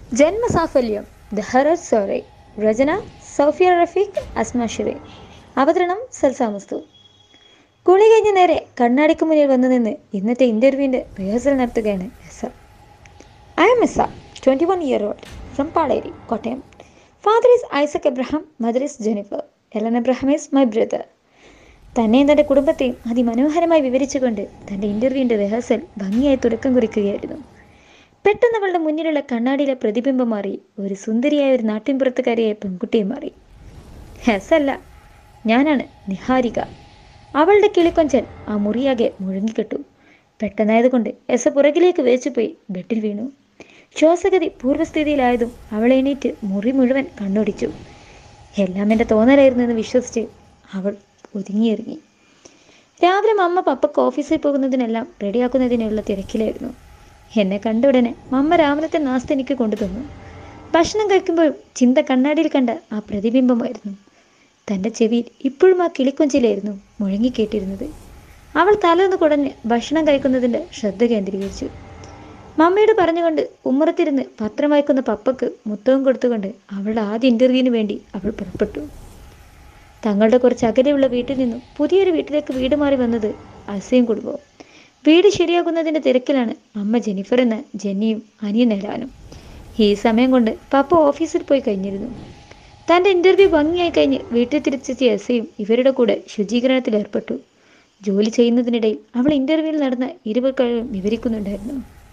ജന്മസാഫല്യം the horror സോറെ രചന സൗഫിയ റഫീഖ് അസ്മാഷിറെ അവതരണം സൽസാമസ്തു കുളി കഴിഞ്ഞ് നേരെ കണ്ണാടിക്ക് മുന്നിൽ വന്നു നിന്ന് ഇന്നത്തെ ഇൻ്റർവ്യൂവിൻ്റെ റിഹേഴ്സൽ നടത്തുകയാണ് S I M S twenty one year old from Paleri Kottayam father is Isaac Abraham mother is Jennifer Ellen Abraham is my brother തന്നെയും തൻ്റെ കുടുംബത്തെയും അതിമനോഹരമായി വിവരിച്ചുകൊണ്ട് തൻ്റെ ഇൻ്റർവ്യൂവിൻ്റെ റിഹേഴ്സൽ ഭംഗിയായി തുടക്കം കുറിക്കുകയായിരുന്നു പെട്ടെന്ന് അവളുടെ മുന്നിലുള്ള കണ്ണാടിയിലെ പ്രതിബിംബം മാറി ഒരു സുന്ദരിയായ ഒരു നാട്ടിൻപുറത്തുകാരിയായ പെൺകുട്ടിയെ മാറി ഹെസല്ല ഞാനാണ് നിഹാരിക അവളുടെ കിളിക്കൊഞ്ചൽ ആ മുറിയാകെ മുഴങ്ങിക്കെട്ടു പെട്ടെന്നായതുകൊണ്ട് എസ് പുറകിലേക്ക് വേച്ചുപോയി ബെഡിൽ വീണു ശ്വാസഗതി പൂർവ്വസ്ഥിതിയിലായതും അവൾ എണീറ്റ് മുറി മുഴുവൻ കണ്ണോടിച്ചു എല്ലാം എൻ്റെ തോന്നലായിരുന്നു എന്ന് വിശ്വസിച്ച് അവൾ ഒതുങ്ങിയിറങ്ങി രാവിലെ മമ്മ പപ്പക്ക് ഓഫീസിൽ പോകുന്നതിനെല്ലാം റെഡിയാക്കുന്നതിനുള്ള തിരക്കിലായിരുന്നു എന്നെ കണ്ട ഉടനെ മമ്മ രാവിലത്തെ നാസ്ത എനിക്ക് കൊണ്ടുതന്നു ഭക്ഷണം കഴിക്കുമ്പോഴും ചിന്ത കണ്ണാടിയിൽ കണ്ട ആ പ്രതിബിംബമായിരുന്നു തൻ്റെ ചെവിയിൽ ഇപ്പോഴും ആ കിളിക്കൊഞ്ചിലായിരുന്നു മുഴങ്ങിക്കേട്ടിരുന്നത് അവൾ തലയൊന്ന് കുടഞ്ഞ് ഭക്ഷണം കഴിക്കുന്നതിൻ്റെ ശ്രദ്ധ കേന്ദ്രീകരിച്ചു മമ്മയോട് പറഞ്ഞുകൊണ്ട് ഉമ്മറത്തിരുന്ന് പത്രം വായിക്കുന്ന പപ്പക്ക് മുത്തവും കൊടുത്തുകൊണ്ട് അവളുടെ ആദ്യ ഇൻ്റർവ്യൂവിന് വേണ്ടി അവൾ പുറപ്പെട്ടു തങ്ങളുടെ കുറച്ച് അകലെയുള്ള വീട്ടിൽ നിന്നും പുതിയൊരു വീട്ടിലേക്ക് വീട് മാറി വന്നത് അസയും കുടുംബവും വീട് ശരിയാക്കുന്നതിൻ്റെ തിരക്കിലാണ് അമ്മ ജെനിഫർ എന്ന ജെന്നിയും അനിയൻ എലാനും ഈ സമയം കൊണ്ട് പപ്പ ഓഫീസിൽ പോയി കഴിഞ്ഞിരുന്നു തൻ്റെ ഇൻ്റർവ്യൂ ഭംഗിയായി കഴിഞ്ഞ് വീട്ടിൽ തിരിച്ചെത്തിയ എസയും ഇവരുടെ കൂടെ ശുചീകരണത്തിൽ ഏർപ്പെട്ടു ജോലി ചെയ്യുന്നതിനിടയിൽ അവൾ ഇൻ്റർവ്യൂവിൽ നടന്ന ഇരുവർ കഴിവും വിവരിക്കുന്നുണ്ടായിരുന്നു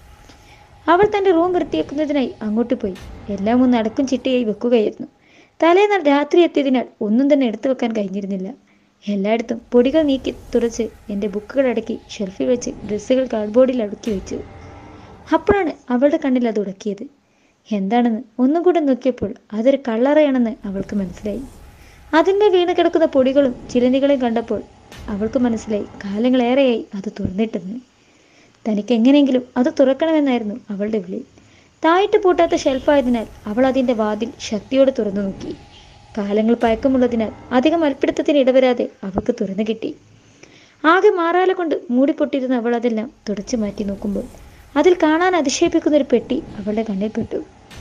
അവൾ തൻ്റെ റൂം വൃത്തിയാക്കുന്നതിനായി അങ്ങോട്ട് പോയി എല്ലാം ഒന്ന് അടക്കും ചിട്ടയായി വെക്കുകയായിരുന്നു തലേന്നാൾ രാത്രി എത്തിയതിനാൽ ഒന്നും തന്നെ എടുത്തു വെക്കാൻ കഴിഞ്ഞിരുന്നില്ല എല്ലായിടത്തും പൊടികൾ നീക്കി തുടച്ച് എൻ്റെ ബുക്കുകൾ അടക്കി ഷെൽഫിൽ വെച്ച് ഡ്രസ്സുകൾ കാർഡ്ബോർഡിൽ അടുക്കി വെച്ചു അപ്പോഴാണ് അവളുടെ കണ്ണിൽ അത് ഉടക്കിയത് എന്താണെന്ന് ഒന്നും കൂടെ നോക്കിയപ്പോൾ അതൊരു കള്ളറയാണെന്ന് അവൾക്ക് മനസ്സിലായി അതിന്മേൽ വീണ് കിടക്കുന്ന പൊടികളും ചിലന്തികളെയും കണ്ടപ്പോൾ അവൾക്ക് മനസ്സിലായി കാലങ്ങളേറെയായി അത് തുറന്നിട്ടെന്ന് തനിക്ക് എങ്ങനെയെങ്കിലും അത് തുറക്കണമെന്നായിരുന്നു അവളുടെ വിളി തായിട്ട് പൂട്ടാത്ത ഷെൽഫായതിനാൽ അവൾ അതിൻ്റെ വാതിൽ ശക്തിയോടെ തുറന്നു നോക്കി കാലങ്ങൾ പഴക്കമുള്ളതിനാൽ അധികം അൽപ്പിടുത്തത്തിന് ഇടവരാതെ അവൾക്ക് തുറന്നു കിട്ടി ആകെ മാറാല കൊണ്ട് മൂടിപ്പൊട്ടിരുന്ന അവൾ അതെല്ലാം തുടച്ചു മാറ്റി നോക്കുമ്പോൾ അതിൽ കാണാൻ അതിശയിപ്പിക്കുന്ന ഒരു പെട്ടി അവളുടെ കണ്ണിൽ പെട്ടു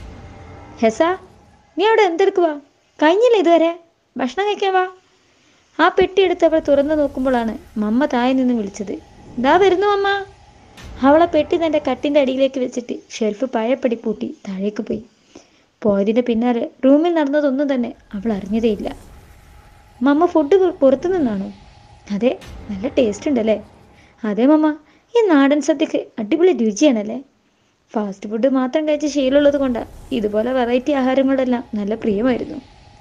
ഹെസ നീ അവിടെ എന്തെടുക്കുവാ കഴിഞ്ഞില്ല ഇതുവരെ ഭക്ഷണം കഴിക്കാൻ വാ ആ പെട്ടി എടുത്ത് അവൾ തുറന്നു നോക്കുമ്പോഴാണ് മമ്മ താഴെ നിന്ന് വിളിച്ചത് ദാ വരുന്നു അമ്മ അവളെ പെട്ടി തൻ്റെ കട്ടിൻ്റെ അടിയിലേക്ക് വെച്ചിട്ട് ഷെൽഫ് പഴയപ്പടി പൂട്ടി താഴേക്ക് പോയി പോയതിന് പിന്നാലെ റൂമിൽ നടന്നതൊന്നും തന്നെ അവൾ അറിഞ്ഞതേയില്ല മമ്മ ഫുഡ് പുറത്തു നിന്നാണോ അതെ നല്ല ടേസ്റ്റ് ഉണ്ടല്ലേ അതെ മമ്മ ഈ നാടൻ സദ്യക്ക് അടിപൊളി രുചിയാണല്ലേ ഫാസ്റ്റ് ഫുഡ് മാത്രം കഴിച്ച് ശീലമുള്ളത് കൊണ്ടാണ് ഇതുപോലെ വെറൈറ്റി ആഹാരങ്ങളെല്ലാം നല്ല പ്രിയമായിരുന്നു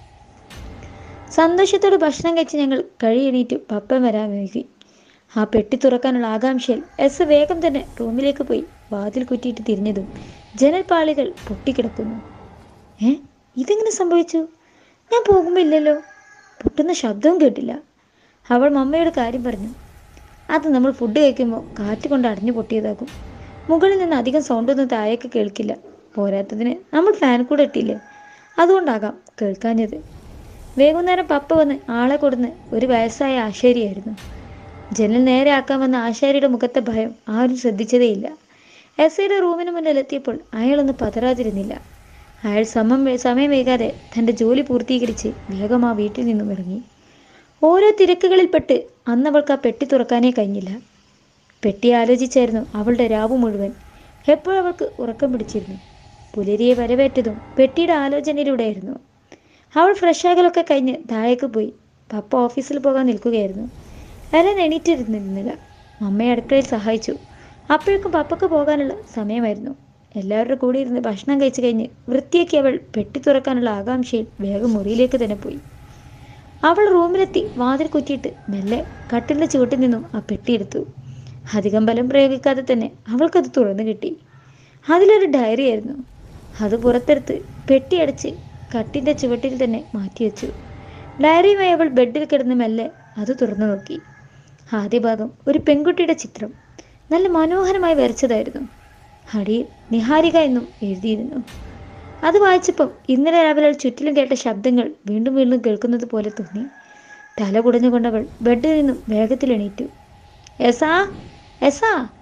സന്തോഷത്തോടെ ഭക്ഷണം കഴിച്ച് ഞങ്ങൾ കഴിയെണീറ്റ് പപ്പൻ വരാൻ വൈകി ആ പെട്ടി തുറക്കാനുള്ള ആകാംക്ഷയിൽ എസ് വേഗം തന്നെ റൂമിലേക്ക് പോയി വാതിൽ കുറ്റിയിട്ട് തിരിഞ്ഞതും ജനൽപാളികൾ പൊട്ടിക്കിടക്കുന്നു ഏ ഇതെങ്ങനെ സംഭവിച്ചു ഞാൻ പോകുമ്പോൾ ഇല്ലല്ലോ പൊട്ടുന്ന ശബ്ദവും കേട്ടില്ല അവൾ മമ്മയോട് കാര്യം പറഞ്ഞു അത് നമ്മൾ ഫുഡ് കഴിക്കുമ്പോൾ കാറ്റ് കൊണ്ട് അടഞ്ഞു പൊട്ടിയതാകും മുകളിൽ നിന്ന് അധികം സൗണ്ടൊന്നും താഴേക്ക് കേൾക്കില്ല പോരാത്തതിന് നമ്മൾ ഫാൻ കൂടെ ഇട്ടില്ലേ അതുകൊണ്ടാകാം കേൾക്കാഞ്ഞത് വൈകുന്നേരം പപ്പ വന്ന് ആളെ കൊടുന്ന് ഒരു വയസ്സായ ആശാരിയായിരുന്നു ജനൽ നേരെ ആക്കാൻ വന്ന ആശാരിയുടെ മുഖത്തെ ഭയം ആരും ശ്രദ്ധിച്ചതേയില്ല എസ് ഐയുടെ റൂമിന് മുന്നിൽ എത്തിയപ്പോൾ അയാളൊന്ന് പതറാതിരുന്നില്ല അയാൾ സമം സമയം വൈകാതെ തൻ്റെ ജോലി പൂർത്തീകരിച്ച് വേഗം ആ വീട്ടിൽ നിന്നും ഇറങ്ങി ഓരോ തിരക്കുകളിൽപ്പെട്ട് അന്ന് അവൾക്ക് ആ പെട്ടി തുറക്കാനേ കഴിഞ്ഞില്ല പെട്ടി ആലോചിച്ചായിരുന്നു അവളുടെ രാവ് മുഴുവൻ എപ്പോഴവൾക്ക് ഉറക്കം പിടിച്ചിരുന്നു പുലരിയെ വരവേറ്റതും പെട്ടിയുടെ ആലോചനയിലൂടെയായിരുന്നു അവൾ ഫ്രഷാകലൊക്കെ കഴിഞ്ഞ് താഴേക്ക് പോയി പപ്പ ഓഫീസിൽ പോകാൻ നിൽക്കുകയായിരുന്നു എലൻ എണീറ്റിരുന്നിരുന്നില്ല അമ്മയെ അടുക്കളയിൽ സഹായിച്ചു അപ്പോഴേക്കും പപ്പക്ക് പോകാനുള്ള സമയമായിരുന്നു എല്ലാവരുടെ കൂടെ ഇരുന്ന് ഭക്ഷണം കഴിച്ചു കഴിഞ്ഞ് വൃത്തിയാക്കി അവൾ പെട്ടി തുറക്കാനുള്ള ആകാംക്ഷയിൽ വേഗം മുറിയിലേക്ക് തന്നെ പോയി അവൾ റൂമിലെത്തി വാതിൽ കുറ്റിയിട്ട് മെല്ലെ കട്ടിലിൻ്റെ ചുവട്ടിൽ നിന്നും ആ പെട്ടി എടുത്തു അധികം ബലം പ്രയോഗിക്കാതെ തന്നെ അവൾക്കത് തുറന്നു കിട്ടി അതിലൊരു ഡയറി ആയിരുന്നു അത് പുറത്തെടുത്ത് പെട്ടി അടച്ച് കട്ടിൻ്റെ ചുവട്ടിൽ തന്നെ മാറ്റിവെച്ചു ഡയറിയുമായി അവൾ ബെഡിൽ കിടന്ന് മെല്ലെ അത് തുറന്നു നോക്കി ആദ്യ ഭാഗം ഒരു പെൺകുട്ടിയുടെ ചിത്രം നല്ല മനോഹരമായി വരച്ചതായിരുന്നു അടിയിൽ നിഹാരിക എന്നും എഴുതിയിരുന്നു അത് വായിച്ചപ്പം ഇന്നലെ രാവിലെ അവൾ ചുറ്റിലും കേട്ട ശബ്ദങ്ങൾ വീണ്ടും വീണ്ടും കേൾക്കുന്നത് പോലെ തോന്നി തല കുടഞ്ഞുകൊണ്ടവൾ ബെഡിൽ നിന്നും വേഗത്തിൽ എണീറ്റു എസാ എസാ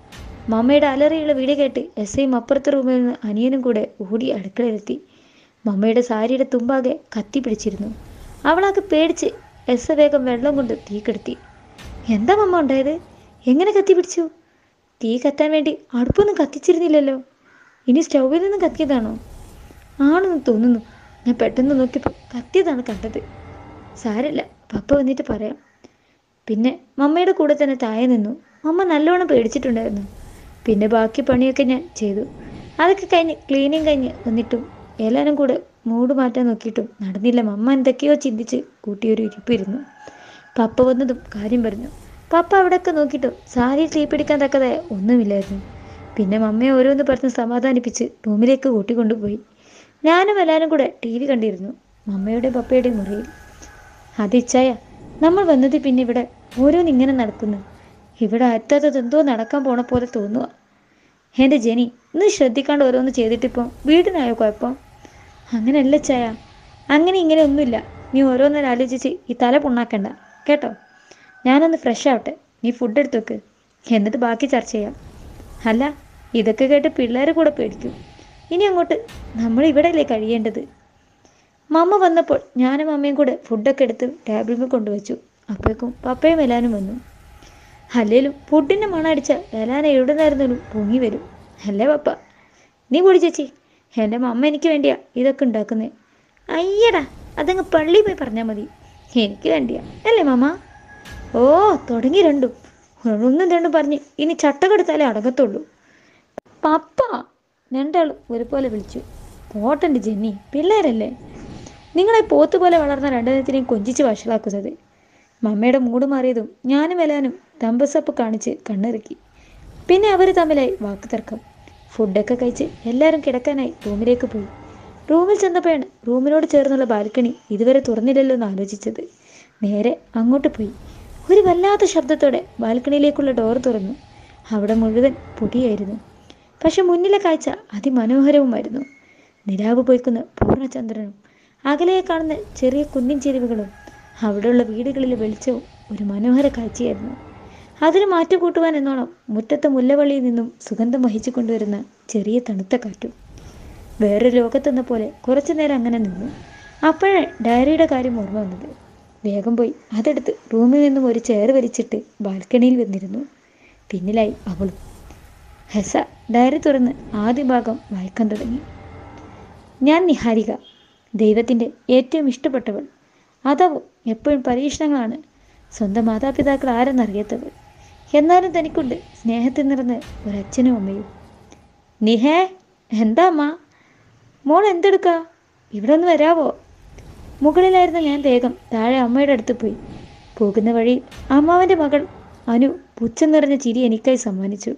മമ്മയുടെ അലറിയുള്ള വിളി കേട്ട് എസ് ഐയും അപ്പുറത്തെ റൂമിൽ നിന്ന് അനിയനും കൂടെ ഓടി അടുക്കളയിലെത്തി മമ്മയുടെ സാരിയുടെ തുമ്പാകെ കത്തി പിടിച്ചിരുന്നു അവളാകെ പേടിച്ച് എസ് വേഗം വെള്ളം കൊണ്ട് തീ കെടുത്തി എന്താ മമ്മ ഉണ്ടായത് എങ്ങനെ കത്തി പിടിച്ചു തീ കത്താൻ വേണ്ടി അടുപ്പൊന്നും കത്തിച്ചിരുന്നില്ലല്ലോ ഇനി സ്റ്റൗവിൽ നിന്ന് കത്തിയതാണോ ആണെന്ന് തോന്നുന്നു ഞാൻ പെട്ടെന്ന് നോക്കിയപ്പോൾ കത്തിയതാണ് കണ്ടത് സാരമില്ല പപ്പ വന്നിട്ട് പറയാം പിന്നെ മമ്മയുടെ കൂടെ തന്നെ താഴെ നിന്നു മമ്മ നല്ലോണം പേടിച്ചിട്ടുണ്ടായിരുന്നു പിന്നെ ബാക്കി പണിയൊക്കെ ഞാൻ ചെയ്തു അതൊക്കെ കഴിഞ്ഞ് ക്ലീനിങ് കഴിഞ്ഞ് വന്നിട്ടും എല്ലാവരും കൂടെ മൂഡ് മാറ്റാൻ നോക്കിയിട്ടും നടന്നില്ല മമ്മ എന്തൊക്കെയോ ചിന്തിച്ച് കൂട്ടിയൊരു ഇരിപ്പിരുന്നു പപ്പ വന്നതും കാര്യം പറഞ്ഞു പപ്പ അവിടെയൊക്കെ നോക്കിയിട്ടും സാരിയിൽ തീ പിടിക്കാൻ തക്കതായ ഒന്നുമില്ലായിരുന്നു പിന്നെ മമ്മയെ ഓരോന്ന് പറഞ്ഞ് സമാധാനിപ്പിച്ച് റൂമിലേക്ക് കൂട്ടിക്കൊണ്ടുപോയി ഞാനും എല്ലാവരും കൂടെ ടി വി കണ്ടിരുന്നു മമ്മയുടെയും പപ്പയുടെയും മുറിയിൽ അതിച്ചായ നമ്മൾ വന്നത് പിന്നെ ഇവിടെ ഓരോന്നിങ്ങനെ നടക്കുന്നു ഇവിടെ അറ്റാത്തത് എന്തോ നടക്കാൻ പോണ പോലെ തോന്നുക എൻ്റെ ജെനി ഇന്ന് ശ്രദ്ധിക്കാണ്ട് ഓരോന്ന് ചെയ്തിട്ടിപ്പോൾ വീടിനായോ കുഴപ്പം അങ്ങനെയല്ല ചായ അങ്ങനെ ഇങ്ങനെ ഒന്നുമില്ല നീ ഓരോന്നേരം ആലോചിച്ച് ഈ തല പുണ്ണാക്കണ്ട കേട്ടോ ഞാനൊന്ന് ഫ്രഷ് ആവട്ടെ നീ ഫുഡ് എടുത്ത് വെക്ക് എന്നിട്ട് ബാക്കി ചർച്ച ചെയ്യാം അല്ല ഇതൊക്കെ കേട്ട് പിള്ളേർ കൂടെ പേടിക്കും ഇനി അങ്ങോട്ട് നമ്മൾ ഇവിടെയല്ലേ കഴിയേണ്ടത് മമ്മ വന്നപ്പോൾ ഞാനും അമ്മയും കൂടെ ഫുഡൊക്കെ എടുത്ത് ടേബിളിൽ കൊണ്ടുവച്ചു അപ്പോഴേക്കും പപ്പയും എലാനും വന്നു അല്ലേലും ഫുഡിൻ്റെ മണം അടിച്ച എലാന എവിടെ നിന്നായിരുന്നാലും പൊങ്ങി വരും അല്ലേ പപ്പ നീ പൊടി ചേച്ചി എൻ്റെ മമ്മ എനിക്ക് വേണ്ടിയാ ഇതൊക്കെ ഉണ്ടാക്കുന്നേ അയ്യടാ അതങ്ങ് പള്ളി പോയി പറഞ്ഞാൽ മതി എനിക്ക് വേണ്ടിയാ അല്ലേ മമ്മ ഓ തുടങ്ങി രണ്ടും ഒന്നും രണ്ടും പറഞ്ഞ് ഇനി ചട്ടക്കെടുത്താലേ അടങ്ങത്തുള്ളൂ പപ്പ രണ്ടാളും ഒരുപോലെ വിളിച്ചു പോട്ടൻ്റെ ജെന്നി പിള്ളേരല്ലേ നിങ്ങളെ പോത്ത് പോലെ വളർന്ന രണ്ടെണ്ണത്തിനെയും കൊഞ്ചിച്ച് വഷളാക്കുന്നത് മമ്മയുടെ മൂട് മാറിയതും ഞാനും വലാനും തമ്പസപ്പ് കാണിച്ച് കണ്ണിറുക്കി പിന്നെ അവർ തമ്മിലായി വാക്ക് തർക്കം ഫുഡൊക്കെ കഴിച്ച് എല്ലാവരും കിടക്കാനായി റൂമിലേക്ക് പോയി റൂമിൽ ചെന്നപ്പോഴാണ് റൂമിനോട് ചേർന്നുള്ള ബാൽക്കണി ഇതുവരെ തുറന്നില്ലല്ലോ എന്ന് ആലോചിച്ചത് നേരെ അങ്ങോട്ട് പോയി ഒരു വല്ലാത്ത ശബ്ദത്തോടെ ബാൽക്കണിയിലേക്കുള്ള ഡോർ തുറന്നു അവിടെ മുഴുവൻ പൊടിയായിരുന്നു പക്ഷെ മുന്നിലെ കാഴ്ച അതിമനോഹരവുമായിരുന്നു നിലാവ് പൊയ്ക്കുന്ന പൂർണ്ണചന്ദ്രനും അകലെ കാണുന്ന ചെറിയ കുന്നിൻ ചെരുവുകളും അവിടെയുള്ള വീടുകളിലെ വെളിച്ചവും ഒരു മനോഹര കാഴ്ചയായിരുന്നു അതിന് മാറ്റം കൂട്ടുവാൻ എന്നോണം മുറ്റത്തെ മുല്ലവള്ളിയിൽ നിന്നും സുഗന്ധം വഹിച്ചു കൊണ്ടുവരുന്ന ചെറിയ തണുത്ത കാറ്റും വേറൊരു ലോകത്തെന്ന പോലെ കുറച്ചു നേരം അങ്ങനെ നിന്നു അപ്പോഴേ ഡയറിയുടെ കാര്യം ഓർമ്മ വന്നത് വേഗം പോയി അതെടുത്ത് റൂമിൽ നിന്നും ഒരു ചെയർ വലിച്ചിട്ട് ബാൽക്കണിയിൽ വന്നിരുന്നു പിന്നിലായി അവളും ഹെസ ഡയറി തുറന്ന് ആദ്യ ഭാഗം വായിക്കാൻ തുടങ്ങി ഞാൻ നിഹാരിക ദൈവത്തിൻ്റെ ഏറ്റവും ഇഷ്ടപ്പെട്ടവൾ അതാവും എപ്പോഴും പരീക്ഷണങ്ങളാണ് സ്വന്തം മാതാപിതാക്കൾ ആരെന്നറിയാത്തവൾ എന്നാലും തനിക്കുണ്ട് സ്നേഹത്തിൽ നിറഞ്ഞ് ഒരച്ഛനും അമ്മയും നിഹേ എന്താ അമ്മ മോൾ എന്തെടുക്ക ഇവിടെ ഒന്ന് വരാവോ മുകളിലായിരുന്ന ഞാൻ വേഗം താഴെ അമ്മയുടെ അടുത്ത് പോയി പോകുന്ന വഴി അമ്മാവൻ്റെ മകൾ അനു പുച്ഛം നിറഞ്ഞ ചിരി എനിക്കായി സമ്മാനിച്ചു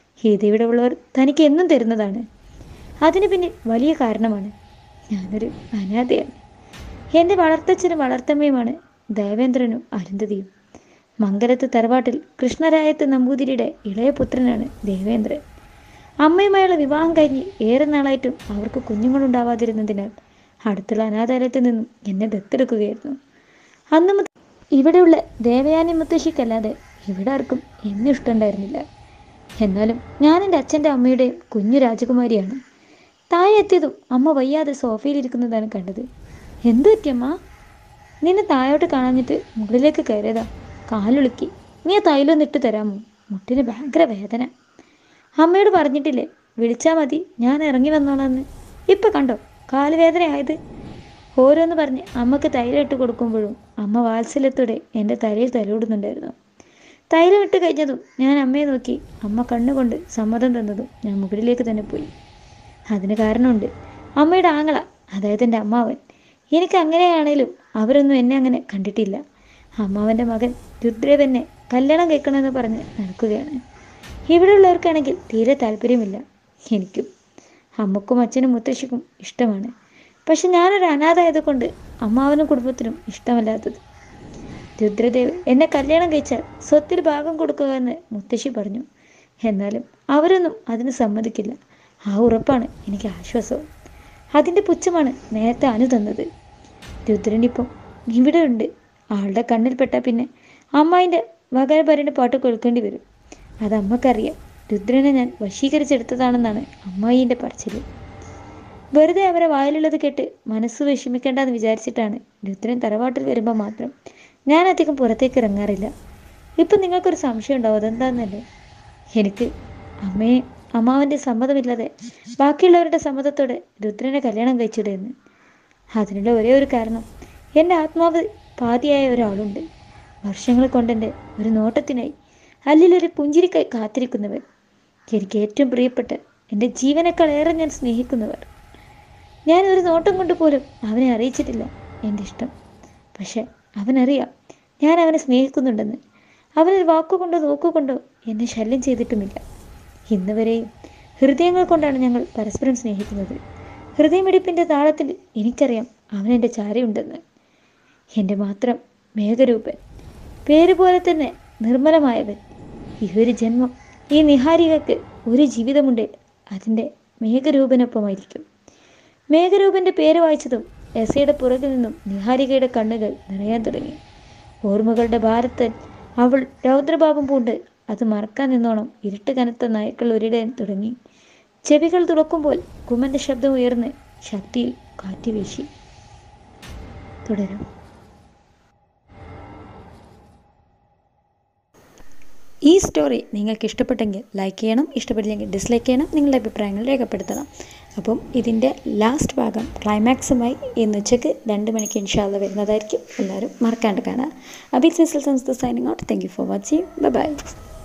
ഇത് ഉള്ളവർ തനിക്ക് എന്നും തരുന്നതാണ് അതിന് പിന്നിൽ വലിയ കാരണമാണ് ഞാനൊരു അനാഥയാണ് എൻ്റെ വളർത്തച്ഛനും വളർത്തമ്മയുമാണ് ദേവേന്ദ്രനും അരുന്ധതിയും മംഗലത്ത് തറവാട്ടിൽ കൃഷ്ണരായത്ത് നമ്പൂതിരിയുടെ ഇളയ പുത്രനാണ് ദേവേന്ദ്രൻ അമ്മയുമായുള്ള വിവാഹം കഴിഞ്ഞ് ഏറെ നാളായിട്ടും അവർക്ക് കുഞ്ഞുങ്ങളുണ്ടാവാതിരുന്നതിനാൽ അടുത്തുള്ള അനാഥാലയത്തിൽ നിന്നും എന്നെ ദത്തെടുക്കുകയായിരുന്നു അന്ന് മുതൽ ഇവിടെയുള്ള ദേവയാനി മുത്തശ്ശിക്കല്ലാതെ ഇവിടെ ആർക്കും എന്നെ ഇഷ്ടമുണ്ടായിരുന്നില്ല എന്നാലും ഞാൻ എൻ്റെ അച്ഛൻ്റെ അമ്മയുടെയും കുഞ്ഞു രാജകുമാരിയാണ് താഴെ എത്തിയതും അമ്മ വയ്യാതെ സോഫയിലിരിക്കുന്നതാണ് കണ്ടത് എന്തു പറ്റിയമ്മ നിന്നെ താഴോട്ട് കാണാഞ്ഞിട്ട് മുകളിലേക്ക് കയറിയതാ കാലൊളുക്കി നീ ആ തൈലൊന്ന് ഇട്ട് തരാമോ മുട്ടിന് ഭയങ്കര വേദന അമ്മയോട് പറഞ്ഞിട്ടില്ലേ വിളിച്ചാൽ മതി ഞാൻ ഇറങ്ങി വന്നോളാന്ന് ഇപ്പം കണ്ടോ കാലുവേദന ആയത് ഓരോന്ന് പറഞ്ഞ് അമ്മക്ക് തൈലം ഇട്ട് കൊടുക്കുമ്പോഴും അമ്മ വാത്സല്യത്തോടെ എൻ്റെ തലയിൽ തലോടുന്നുണ്ടായിരുന്നു തൈലം ഇട്ട് കഴിഞ്ഞതും ഞാൻ അമ്മയെ നോക്കി അമ്മ കണ്ണുകൊണ്ട് സമ്മതം തന്നതും ഞാൻ മുകളിലേക്ക് തന്നെ പോയി അതിന് കാരണമുണ്ട് അമ്മയുടെ ആങ്ങള അതായത് എൻ്റെ അമ്മാവൻ എനിക്ക് അങ്ങനെയാണേലും അവരൊന്നും എന്നെ അങ്ങനെ കണ്ടിട്ടില്ല അമ്മാവൻ്റെ മകൻ രുദ്രവനെ കല്യാണം കഴിക്കണമെന്ന് പറഞ്ഞ് നടക്കുകയാണ് ഇവിടെയുള്ളവർക്കാണെങ്കിൽ തീരെ താല്പര്യമില്ല എനിക്കും അമ്മക്കും അച്ഛനും മുത്തശ്ശിക്കും ഇഷ്ടമാണ് പക്ഷെ ഞാനൊരു അനാഥായതുകൊണ്ട് അമ്മാവനും കുടുംബത്തിനും ഇഷ്ടമല്ലാത്തത് രുദ്രദേവ് എന്നെ കല്യാണം കഴിച്ചാൽ സ്വത്തിൽ ഭാഗം കൊടുക്കുക എന്ന് മുത്തശ്ശി പറഞ്ഞു എന്നാലും അവരൊന്നും അതിന് സമ്മതിക്കില്ല ആ ഉറപ്പാണ് എനിക്ക് ആശ്വാസവും അതിൻ്റെ പുച്ഛമാണ് നേരത്തെ അനു തന്നത് രുദ്രനിപ്പം ഇവിടെ ഉണ്ട് ആളുടെ കണ്ണിൽപ്പെട്ട പിന്നെ അമ്മായിൻ്റെ വകരപരൻ്റെ പാട്ട് കേൾക്കേണ്ടി വരും അത് അമ്മക്കറിയാം രുദ്രനെ ഞാൻ വശീകരിച്ചെടുത്തതാണെന്നാണ് അമ്മായിൻ്റെ പറച്ചിൽ വെറുതെ അവരെ വായിലുള്ളത് കേട്ട് മനസ്സ് വിഷമിക്കേണ്ടെന്ന് വിചാരിച്ചിട്ടാണ് രുദ്രൻ തറവാട്ടിൽ വരുമ്പോൾ മാത്രം ഞാൻ അധികം പുറത്തേക്ക് ഇറങ്ങാറില്ല ഇപ്പം നിങ്ങൾക്കൊരു സംശയം ഉണ്ടാവും അതെന്താന്നല്ലേ എനിക്ക് അമ്മയെ അമ്മാവൻ്റെ സമ്മതമില്ലാതെ ബാക്കിയുള്ളവരുടെ സമ്മതത്തോടെ രുദ്രനെ കല്യാണം കഴിച്ചിടുന്നു അതിനുള്ള ഒരേ ഒരു കാരണം എൻ്റെ ആത്മാവ് പാതിയായ ഒരാളുണ്ട് വർഷങ്ങൾ കൊണ്ടെൻ്റെ ഒരു നോട്ടത്തിനായി അല്ലിലൊരു പുഞ്ചിരിക്കായി കാത്തിരിക്കുന്നവർ എനിക്ക് ഏറ്റവും പ്രിയപ്പെട്ട എൻ്റെ ജീവനേക്കാൾ ഏറെ ഞാൻ സ്നേഹിക്കുന്നവർ ഞാൻ ഒരു നോട്ടം കൊണ്ട് പോലും അവനെ അറിയിച്ചിട്ടില്ല എൻ്റെ ഇഷ്ടം പക്ഷെ അവനറിയാം ഞാൻ അവനെ സ്നേഹിക്കുന്നുണ്ടെന്ന് അവനൊരു വാക്കുകൊണ്ടോ നോക്കുകൊണ്ടോ എന്നെ ശല്യം ചെയ്തിട്ടുമില്ല ഇന്ന് വരെയും ഹൃദയങ്ങൾ കൊണ്ടാണ് ഞങ്ങൾ പരസ്പരം സ്നേഹിക്കുന്നത് ഹൃദയമിടിപ്പിൻ്റെ താളത്തിൽ എനിക്കറിയാം അവൻ എൻ്റെ ചാരയുണ്ടെന്ന് എൻ്റെ മാത്രം മേഘരൂപൻ പേര് പോലെ തന്നെ നിർമ്മലമായവൻ ഈ ഒരു ജന്മം ഈ നിഹാരികക്ക് ഒരു ജീവിതമുണ്ട് അതിൻ്റെ മേഘരൂപനൊപ്പമായിരിക്കും മേഘരൂപൻ്റെ പേര് വായിച്ചതും എസയുടെ പുറകിൽ നിന്നും നിഹാരികയുടെ കണ്ണുകൾ നിറയാൻ തുടങ്ങി ഓർമ്മകളുടെ ഭാരത്തിൽ അവൾ രൗദ്രഭാവം പൂണ്ട് അത് മറക്കാൻ നിന്നോണം ഇരുട്ട് കനത്ത നായ്ക്കൾ ഒരിടാൻ തുടങ്ങി ചെവികൾ തുറക്കുമ്പോൾ കുമ്മന്റെ ശബ്ദം ഉയർന്ന് ശക്തിയിൽ കാറ്റ് വീശി തുടരും ഈ സ്റ്റോറി നിങ്ങൾക്ക് ഇഷ്ടപ്പെട്ടെങ്കിൽ ലൈക്ക് ചെയ്യണം ഇഷ്ടപ്പെട്ടില്ലെങ്കിൽ ഡിസ്ലൈക്ക് ചെയ്യണം നിങ്ങളുടെ അഭിപ്രായങ്ങൾ രേഖപ്പെടുത്തണം അപ്പം ഇതിൻ്റെ ലാസ്റ്റ് ഭാഗം ക്ലൈമാക്സുമായി ഇന്ന് ഉച്ചയ്ക്ക് രണ്ട് മണിക്ക് ഇൻഷാല്ല വരുന്നതായിരിക്കും എല്ലാവരും മറക്കാണ്ട് കാണാം അബിൽ സിസിൽ സംസ്ഥ signing out thank you for watching by